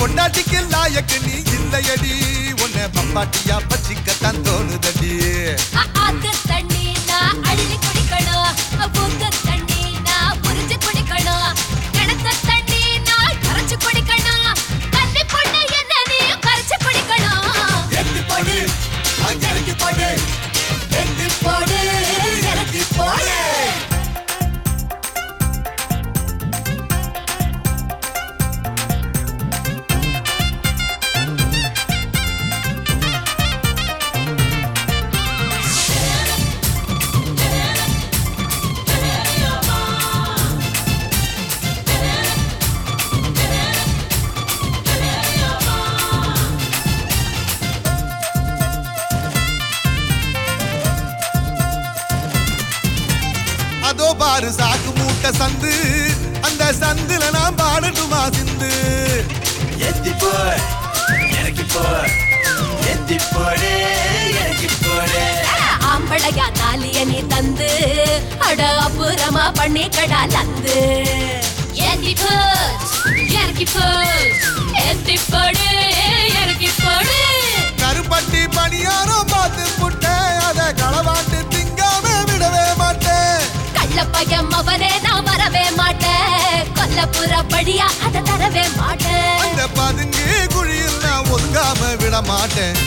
பொண்டாட்டிக்கு லாயக்கு நீ இல்லையடி உன்னை பப்பாட்டியா பச்சிக்கத்தான் தோணுதடி ஆத்து தண்ணி நான் அள்ளி குடிக்கணும் பூத்து தண்ணி நான் புரிஞ்சு குடிக்கணும் கிணத்து தண்ணி நான் கரைச்சு குடிக்கணும் தண்ணி பொண்ணு என்ன நீ கரைச்சு குடிக்கணும் எட்டி போடு இறக்கி போடு எட்டி போடு இறக்கி போடு அதோ பாரு சாக்கு மூட்டை சந்து அந்த சந்துல நான் பாடட்டுமா சிந்து எத்தி போய் இறக்கி போய் எத்தி போடு இறக்கி போடு ஆம்பளையா தாலிய நீ தந்து அட அப்புறமா பண்ணி கடா லந்து ஏத்தி போட் இறக்கி போட் ஏத்தி போடு இறக்கி போடு கருப்பட்டி பணியாரம் பார்த்து புட்டேன் அதை களவாண்டு திங்காம விடவே மாட்டேன் கள்ள பையன் அவரே நான் வரவே மாட்டேன் கொல்லப்புற படியா அதை தரவே மாட்டேன் அந்த பதுங்கு குழியில் நான் ஒதுங்காம விட மாட்டேன்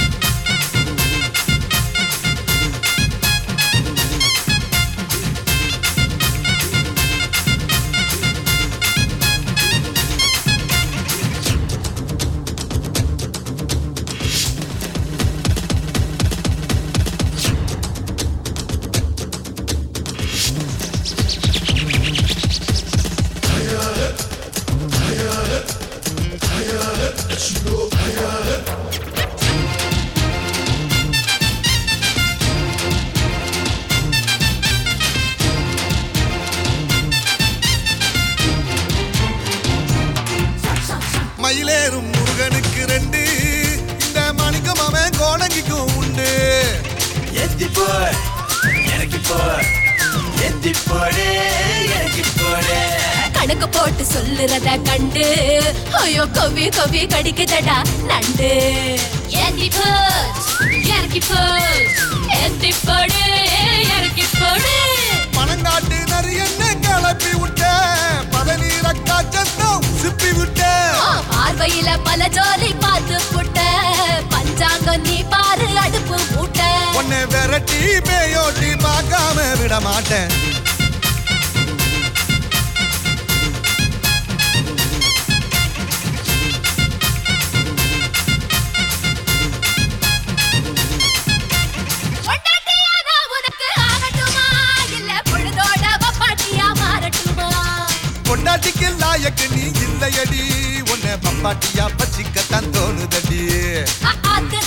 மயிலேறும் முருகனுக்கு ரெண்டு இந்த மணிக்கம் அவன் கோணங்கிக்கும் உண்டு எத்தி போய் இறக்கி போய் எத்தி போடு இறக்கி போடு கணக்கு போட்டு சொல்லுறத கண்டு ஐயோ கவி கவி கடிக்குதடா நண்டு ஏத்தி போட் இறக்கி போட் ஏத்தி போடு இறக்கி போடு பணங்காட்டு நரியன்னு கிளப்பி விட்டேன் பதநீர காய்ச்சத்தான் உசுப்பி விட்டேன் ஆ, பார்வையில பல ஜோலி பார்த்து புட்ட பஞ்சாங்கம் நீ பாரு அடுப்பு மூட்ட உன்னை விரட்டி பேயோட்டி பார்க்காம விட மாட்டேன் பொண்டாட்டியானா உனக்கு ஆகட்டுமா இல்ல பொழுதோட வப்பாட்டியா மாறட்டுமா பொண்டாட்டிக்கு லாயக்கு நீ இல்லையடி உன்னை பப்பாட்டியா பச்சிக்கத்தான் தோணுதடி ஆத்து